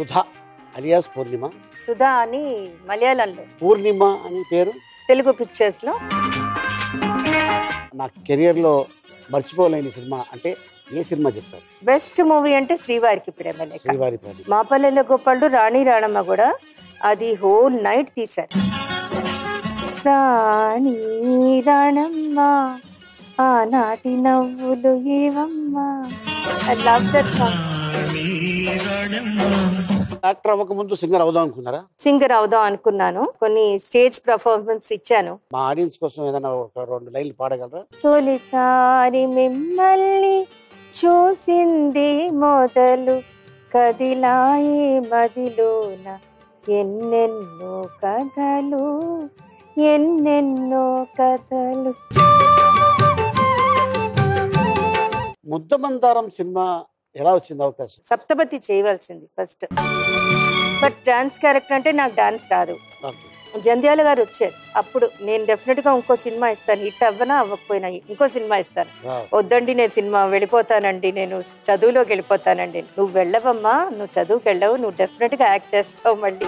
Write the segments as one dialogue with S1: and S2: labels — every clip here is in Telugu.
S1: సుధా అలియాస్ పూర్ణిమ
S2: సుధా అని మలయాళంలో
S1: పూర్ణిమ అని పేరు
S2: తెలుగు పిక్చర్స్ లో
S1: నా కెరియర్లో మర్చిపోలేని సినిమా అంటే ఏ సినిమా చెప్తారు
S2: బెస్ట్ మూవీ అంటే శ్రీవారికి ప్రేమ లేఖ
S1: శ్రీవారి ప్రేమ
S2: మా పల్లెల గోపాలుడు రాణి రాణమ్మ కూడా అది హోల్ నైట్ తీశారు రాణి రాణమ్మ ఆనాటి నవ్వులు ఏవమ్మా I love that song
S1: actor అవ్వక ముందు సింగర్ అవుదాం అనుకున్నారా
S2: సింగర్ అవుదాం అనుకున్నాను కొన్ని స్టేజ్ పర్ఫార్మెన్స్ ఇచ్చాను
S1: మా ఆడియన్స్ కోసం ఏదైనా ఒక రెండు లైన్లు పాడగలరా
S2: తొలిసారి మిమ్మల్ని చూసింది మొదలు కదిలాయి మదిలోన ఎన్నెన్నో కథలు ఎన్నెన్నో కథలు
S1: ముద్దమందారం సినిమా ఎలా వచ్చింది అవకాశం
S2: సప్తపతి చేయవలసింది ఫస్ట్ బట్ డాన్స్ క్యారెక్టర్ అంటే నాకు డాన్స్ రాదు
S1: ఓకే.
S2: జంధ్యాల గారు వచ్చారు అప్పుడు నేను డెఫినెట్ గా ఇంకో సినిమా ఇస్తాను హిట్ అవ్వనా అవ్వకపోయినా ఇంకో సినిమా ఇస్తాను
S1: వావ్.
S2: వద్దండి నేను సినిమా వెళ్ళిపోతానండి నేను చదువులోకి వెళ్ళిపోతానండి నువ్వు వెళ్ళవమ్మా నువ్వు చదువుకి వెళ్ళవు నువ్వు డెఫినెట్ గా యాక్ట్ చేస్తావు మళ్ళీ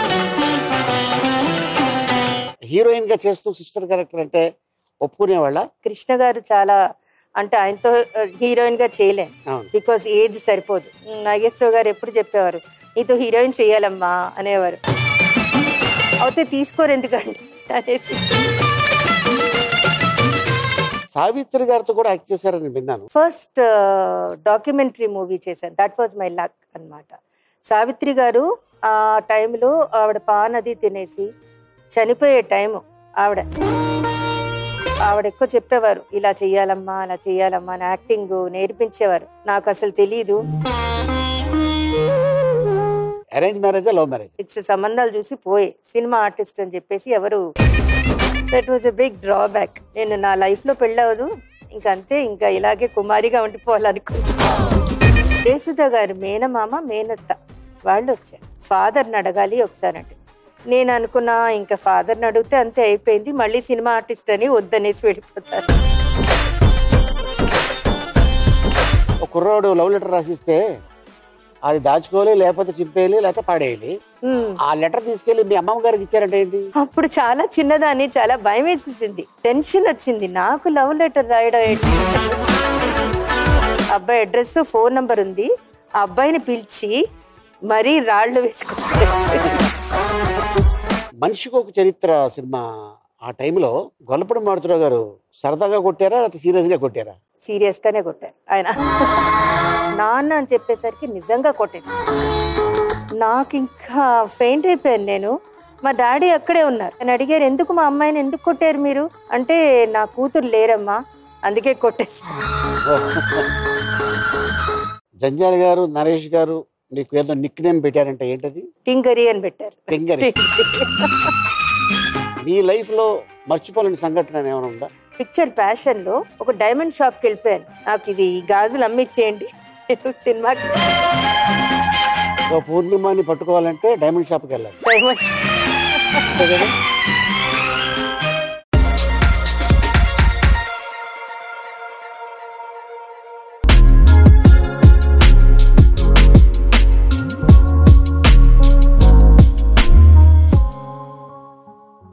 S1: హీరోయిన్ గా చేస్తూ సిస్టర్ క్యారెక్టర్ అంటే ఒప్పుకునేవాళ్ళ
S2: కృష్ణ గారు చాలా అంటే ఆయనతో హీరోయిన్ గా చేయలేను
S1: అవును
S2: బికాస్ ఏజ్ సరిపోదు నాగేశ్వరరావు గారు ఎప్పుడు చెప్పేవారు నీతో హీరోయిన్ చేయాలమ్మా అనేవారు అయితే తీసుకోరు ఎందుకండి అనేసి
S1: సావిత్రి గారితో కూడా యాక్ట్ చేశారని విన్నాను
S2: ఫస్ట్ డాక్యుమెంటరీ మూవీ చేశాను దట్ వాజ్ మై లక్ అన్నమాట సావిత్రి గారు ఆ టైంలో ఆవిడ పానది తినేసి చనిపోయే టైము ఆవిడ ఆవిడ ఎక్కువ చెప్పేవారు ఇలా చెయ్యాలమ్మా అలా చెయ్యాలమ్మా అని యాక్టింగ్ నేర్పించేవారు నాకు అసలు తెలియదు
S1: అరేంజ్ మ్యారేజా లవ్ మ్యారేజ్
S2: ఇట్స్ సంబంధాలు చూసి పోయి సినిమా ఆర్టిస్ట్ అని చెప్పేసి ఎవరు that was a big drawback నేను నా లైఫ్ లో పెళ్ళవదు ఇంకా అంతే ఇంకా ఇలాగే కుమారిగా ఉండిపోవాలనుకున్నా జయసుధ గారు మేనమామ మేనత్త వాళ్ళు వచ్చారు ఫాదర్ని అడగాలి ఒకసారి అంటే నేను అనుకున్నా ఇంకా ఫాదర్ని అడిగితే అంతే అయిపోయింది మళ్ళీ సినిమా ఆర్టిస్ట్ అని వద్దనేసి వెళ్ళిపోతారు
S1: ఒక కుర్రాడు లవ్ లెటర్ రాసిస్తే అది దాచుకోవాలి లేకపోతే చింపేయాలి లేకపోతే పాడేయాలి
S2: హ్మ్.
S1: ఆ లెటర్ తీసుకెళ్లి మీ అమ్మమ్మ గారికి ఇచ్చారంటే ఏంటి
S2: అప్పుడు చాలా చిన్నదాన్ని చాలా భయం వేసేసింది టెన్షన్ వచ్చింది నాకు లవ్ లెటర్ రాయడం ఏంటి అబ్బాయి అడ్రస్ ఫోన్ నంబర్ ఉంది ఆ అబ్బాయిని పిలిచి మరీ రాళ్ళు వేసుకుంటారు
S1: మనిషికి ఒక చరిత్ర సినిమా ఆ టైంలో గొల్లపూడి మారుతురావు గారు సరదాగా కొట్టారా లేకపోతే సీరియస్ గా కొట్టారా
S2: సీరియస్ గానే కొట్టారు ఆయన నాన్న అని చెప్పేసరికి నిజంగా కొట్టేశారు నాకు ఇంకా ఫెయింట్ అయిపోయాను నేను మా డాడీ అక్కడే ఉన్నారు అని అడిగారు ఎందుకు మా అమ్మాయిని ఎందుకు కొట్టారు మీరు అంటే నా కూతురు లేరమ్మా అందుకే కొట్టేశారు
S1: జంజాల గారు నరేష్ గారు నీకు ఏదో నిక్ నేమ్ పెట్టారంటే ఏంటది
S2: టింగరి అని పెట్టారు
S1: టింగరి. మీ లైఫ్ లో మర్చిపోలేని సంఘటన ఏమైనా ఉందా
S2: పిక్చర్ ప్యాషన్ లో ఒక డైమండ్ షాప్ కి వెళ్ళిపోయాను నాకు ఇది ఈ గాజులు అమ్మిచ్చేయండి సినిమాకి
S1: సో పూర్ణిమాని పట్టుకోవాలంటే డైమండ్ షాప్కి వెళ్ళాలి
S2: డైమండ్
S1: అంతే కదా?